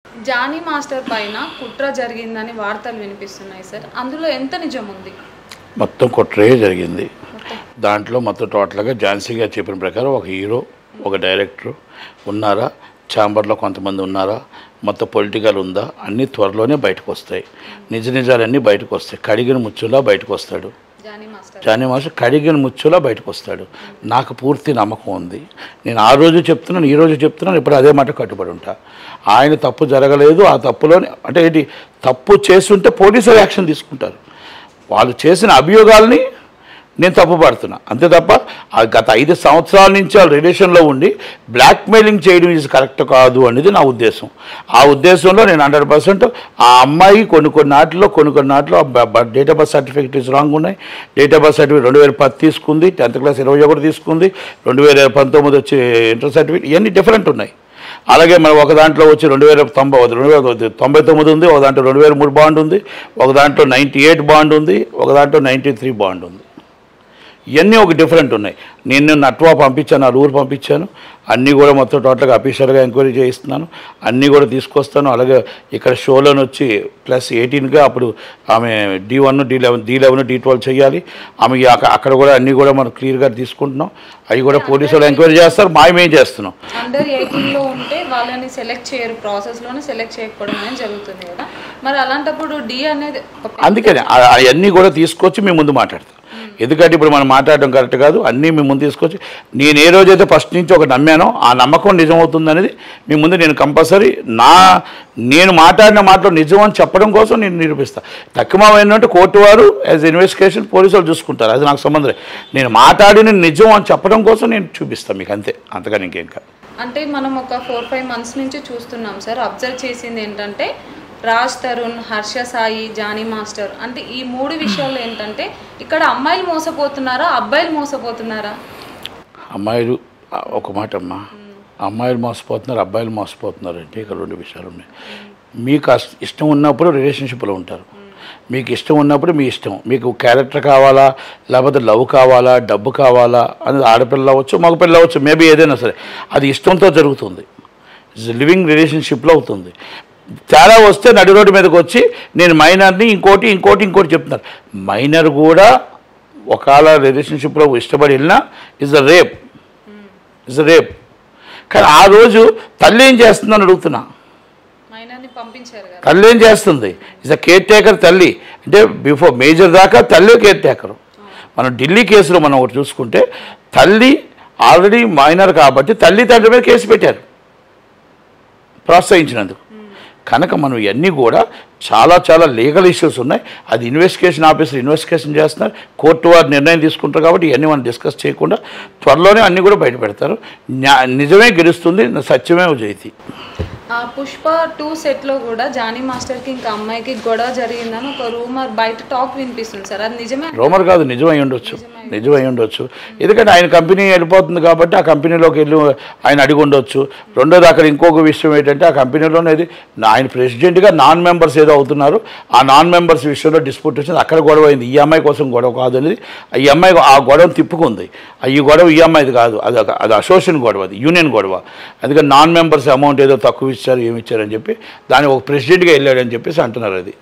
Johnny master పైన కుట్ర జరిగిందని వార్తలు వినిపిస్తున్నాయి సార్ అందులో ఎంత నిజం ఉంది మొత్తం కుట్రే జరిగింది దాంట్లో మొత్తం టోటల్గా ఝాన్సీ గారు చెప్పిన ప్రకారం ఒక హీరో ఒక డైరెక్టర్ ఉన్నారా ఛాంబర్లో కొంతమంది ఉన్నారా మొత్తం పొలిటికల్ ఉందా అన్నీ త్వరలోనే బయటకు వస్తాయి నిజ నిజాలన్నీ బయటకు వస్తాయి కడిగిన ముచ్చులా బయటకు వస్తాడు జానీ మాస్టర్ జానీ మాస్టర్ కడిగిన ముచ్చులా బయటకు వస్తాడు నాకు పూర్తి నమ్మకం ఉంది నేను ఆ రోజు చెప్తున్నాను ఈ రోజు చెప్తున్నాను ఇప్పుడు అదే మాట కట్టుబడి ఉంటా ఆయన తప్పు జరగలేదు ఆ తప్పులోని అంటే ఏంటి తప్పు చేస్తుంటే పోలీసులు యాక్షన్ తీసుకుంటారు వాళ్ళు చేసిన అభియోగాల్ని నేను తప్పు పడుతున్నా అంతే తప్ప ఆ గత ఐదు సంవత్సరాల నుంచి వాళ్ళ రిలేషన్లో ఉండి బ్లాక్మెయిలింగ్ చేయడం ఇది కరెక్ట్ కాదు అనేది నా ఉద్దేశం ఆ ఉద్దేశంలో నేను హండ్రెడ్ పర్సెంట్ ఆ అమ్మాయి కొన్ని కొన్ని నాటిలో కొన్ని కొన్ని నాటిలో date of birth certificate is wrong ఉన్నాయి డేట్ ఆఫ్ బర్త్ సర్టిఫికేట్ రెండు వేల పది తీసుకుంది టెన్త్ క్లాస్ ఇరవై ఒకటి తీసుకుంది రెండు వేల పంతొమ్మిది వచ్చి ఇంటర్ సర్టిఫికేట్ ఇవన్నీ డిఫరెంట్ ఉన్నాయి అలాగే మన ఒక దాంట్లో వచ్చి రెండు వేల తొంభై రెండు వేల తొంభై తొమ్మిది ఉంది ఒక దాంట్లో రెండు వేల మూడు బాండ్ ఉంది ఒక దాంట్లో నైంటీ ఎయిట్ బాండ్ ఉంది ఒక దాంట్లో నైంటీ త్రీ బాండ్ ఉంది ఇవన్నీ ఒక డిఫరెంట్ ఉన్నాయి నేను నట్వా పంపించాను ఆ ఊరు పంపించాను అన్నీ కూడా మొత్తం టోటల్గా అఫీషియల్గా ఎంక్వైరీ చేయిస్తున్నాను అన్నీ కూడా తీసుకొస్తాను అలాగే ఇక్కడ షోలోని వచ్చి ప్లస్ ఎయిటీన్గా అప్పుడు ఆమె D one D eleven D eleven D twelve చేయాలి ఆమె అక్క- అక్కడ కూడా అన్నీ కూడా మనం క్లియర్గా తీసుకుంటున్నాం అవి కూడా పోలీసులు ఎంక్వైరీ చేస్తారు మాయమేం చేస్తున్నాం అండర్ ఎయిటీన్ లో ఉంటే వాళ్ళని సెలెక్ట్ చేయరు ప్రాసెస్ లోనే సెలెక్ట్ చేయకపోవడం అనేది జరుగుతుంది కదా మరి అలాంటప్పుడు డి అనేది ఒక అందుకని ఆ- అవన్నీ కూడా తీసుకొచ్చి మీ ముందు మాట్లాడతాం ఎందుకంటే ఇప్పుడు మనం మాట్లాడడం కరెక్ట్ కాదు అన్నీ మీ ముందు తీసుకొచ్చి నేను ఏ రోజైతే ఫస్ట్ నుంచి ఒక నమ్మానో ఆ నమ్మకం నిజమవుతుంది అనేది మీ ముందు నేను కంపల్సరీ నా నేను మాట్లాడిన మాటలో నిజం అని చెప్పడం కోసం నేను నిరూపిస్తాను తక్కువ ఏంటంటే కోర్టు వారు యాజ్ ఇన్వెస్టిగేషన్ పోలీసులు చూసుకుంటారు అది నాకు సంబంధం లేదు నేను మాట్లాడిన నిజం అని చెప్పడం కోసం నేను చూపిస్తాను మీకు అంతే అంతగా ఇంకేం కాదు అంటే మనం ఒక ఫోర్ ఫైవ్ మంత్స్ నుంచి చూస్తున్నాం సార్ అబ్జర్వ్ చేసింది ఏంటంటే రాజ్ తరుణ్ హర్ష సాయి జానీ మాస్టర్ అంటే ఈ మూడు విషయాల్లో ఏంటంటే ఇక్కడ అమ్మాయిలు మోసపోతున్నారా అబ్బాయిలు మోసపోతున్నారా అమ్మాయిలు ఆ, ఒక మాట అమ్మా అమ్మాయిలు మోసపోతున్నారు అబ్బాయిలు మోసపోతున్నారు అంటే ఇక్కడ రెండు విషయాలు ఉన్నాయి మీకు అస్- ఇష్టం ఉన్నప్పుడు రిలేషన్షిప్లో ఉంటారు మీకు ఇష్టం ఉన్నప్పుడు మీ ఇష్టం మీకు క్యారెక్టర్ కావాలా లేకపోతే లవ్ కావాలా డబ్బు కావాలా అనేది ఆడపిల్ల అవ్వచ్చు మగపిల్ల అవ్వచ్చు మేబీ ఏదైనా సరే అది ఇష్టంతో జరుగుతుంది లివింగ్ రిలేషన్షిప్లో అవుతుంది తేడా వస్తే నడి రోడ్డు మీదకి వచ్చి నేను మైనర్ని ఇంకోటి ఇంకోటి ఇంకోటి చెప్తున్నారు మైనర్ కూడా ఒకవేళ రిలేషన్షిప్లో ఇష్టపడి వెళ్ళినా is a rape is a rape కానీ ఆ రోజు తల్లి ఏం చేస్తుందని అడుగుతున్నా మైనాన్ని పంపించారు కదా తల్లి ఏం చేస్తుంది ఇస్ అ కేర్ టేకర్ తల్లి అంటే బిఫోర్ మేజర్ దాకా తల్లి కేర్ టేకరు మనం ఢిల్లీ కేసులో మనం ఒకటి చూసుకుంటే తల్లి ఆల్రెడీ మైనర్ కాబట్టి తల్లి తండ్రి మీద కేసు పెట్టారు ప్రోత్సహించినందుకు కనుక మనం ఇవన్నీ కూడా చాలా చాలా లీగల్ ఇష్యూస్ ఉన్నాయి అది ఇన్వెస్టిగేషన్ ఆఫీసర్ ఇన్వెస్టిగేషన్ చేస్తున్నారు కోర్టు వారు నిర్ణయం తీసుకుంటారు కాబట్టి ఇవన్నీ మనం డిస్కస్ చేయకుండా త్వరలోనే అన్నీ కూడా బయట పెడతారు న్యా- నిజమే గెలుస్తుంది సత్యమే జయితి ఆ పుష్ప టూ సెట్ లో కూడా జానీ మాస్టర్ కి ఇంకా అమ్మాయికి గొడవ జరిగిందని ఒక రూమర్ బయట టాక్ వినిపిస్తుంది సార్ అది నిజమే రోమర్ కాదు నిజం అయి ఉండొచ్చు నిజం అయి ఉండొచ్చు ఎందుకంటే ఆయన కంపెనీ వెళ్ళిపోతుంది కాబట్టి ఆ కంపెనీలోకి వెళ్ళి ఆయన అడిగి ఉండొచ్చు రెండోది అక్కడ ఇంకొక విషయం ఏంటంటే ఆ కంపెనీలోనేది ఆయన ప్రెసిడెంట్గా నాన్ మెంబర్స్ ఏదో అవుతున్నారు ఆ నాన్ మెంబర్స్ విషయంలో డిస్ప్యూట్ వచ్చింది అక్కడ గొడవ అయింది ఈ అమ్మాయి కోసం గొడవ కాదు అనేది ఈ అమ్మాయి ఆ గొడవ తిప్పుకుంది ఆ ఈ గొడవ ఈ అమ్మాయిది కాదు అది ఒక- అది అసోసియేషన్ గొడవ అది యూనియన్ గొడవ అందుకని నాన్ మెంబర్స్ అమౌంట్ ఏదో తక్కువ ఇచ్చారు ఏమి ఇచ్చారని చెప్పి దాని ఒక ప్రెసిడెంట్గా వెళ్ళాడని చెప్పేసి అంటున్నారు అది